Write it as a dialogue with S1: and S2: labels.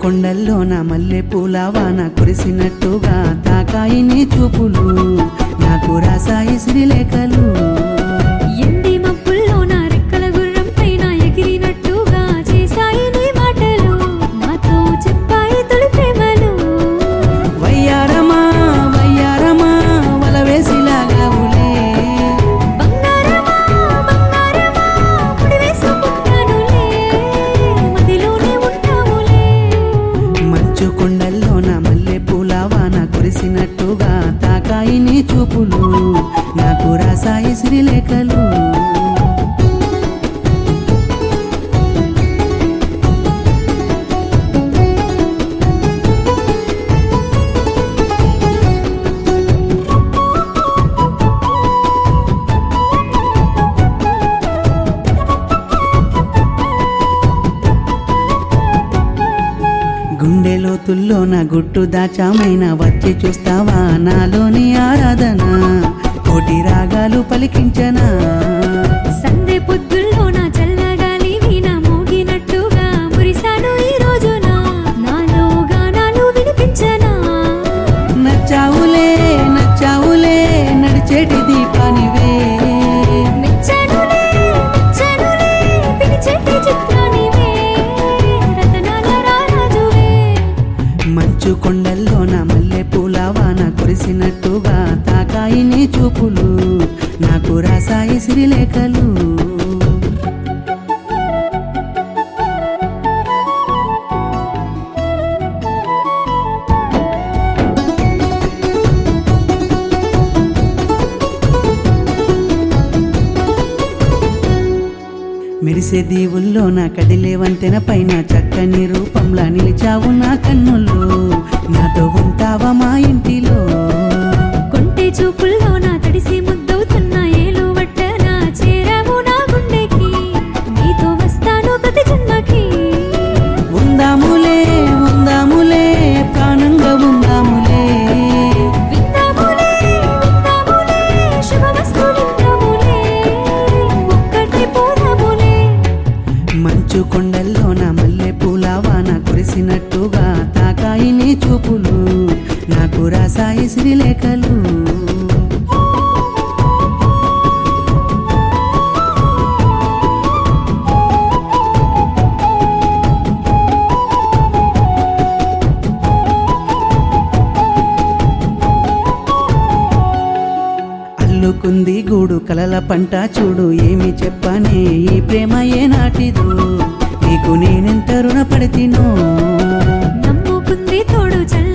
S1: కొండల్లో నా మల్లె పూల వాన కురిసినట్టుగా తాకాయి నీ చూపులు నాకు రాసాయి శ్రీలేఖలు
S2: ఎండి మబ్బుల్లో నా రెక్కల గుర్రం పైన ఎగిరినట్టుగా చేశాయి నీ మాటలు నాతో చెప్పాయి తొలి ప్రేమలు
S1: వయ్యారమా వయ్యారమా వల వేసిలాగావులే
S2: బంగారమా బంగారమా ముడి వేసుకుంటానులే మదిలోనే ఉంటాములే
S1: మంచు కొండల్లో నా మల్లె పూల వాన కురిసినట్టుగా తాకాయి నీ చూపులు నాకు రాసాయి శ్రీలేఖలు గుండె లోతుల్లో నా గుట్టు దాచామైన వచ్చి చూస్తావా నాలోని ఆరాధన కోటి రాగాలు పలికించనా
S2: సందె పొద్దుల్లో నా చల్లగాలి వీణ మోగినట్టుగా మురిశాను ఈ రోజున నాలో గానాలు వినిపించనా
S1: నచ్చావులే నచ్చావులే నడిచేటి దీపానివే
S2: మెచ్చనులే మెచ్చనులే పిలిచేటి చిత్రానివే రతనాల రారాజువే
S1: మంచు కొండల్లో నా మల్లె పూల వాన కురిసినట్టుగా తాకాయి నీ చూపులు నాకు రాసాయి శ్రీలేఖలు మెరిసే దీవుల్లో నా కదిలే వంతెన పైన చక్కని రూపంలా నిలిచావు నా కన్నుల్లో నాతో ఉంటావా మా ఇంటిలో
S2: కొంటె చూపుల్లో నా తడిసి ముద్దవుతున్న ఏలు వట్టన చేరావు నా గుండెకి నీతో వస్తాను ప్రతి జన్మకి
S1: ఉందాములే ఉందాములే ప్రాణంగా ఉందాములే
S2: విందాములే విందాములే శుభమస్తు విందాములే ఒక్కటే పోదాములే
S1: మంచు కొండల్లో నా మల్లె పూల వాన కురిసినట్టుగా తాకాయి నీ చూపులు నాకు రాసాయి శ్రీలేఖలు అల్లుకుంది గూడు కలల పంట చూడు ఏమి చెప్పనే ఈ ప్రేమ ఏ నాటిదో నీకు నేనెంత రుణపడితినో
S2: నమ్ముకుంది తోడు చల్ల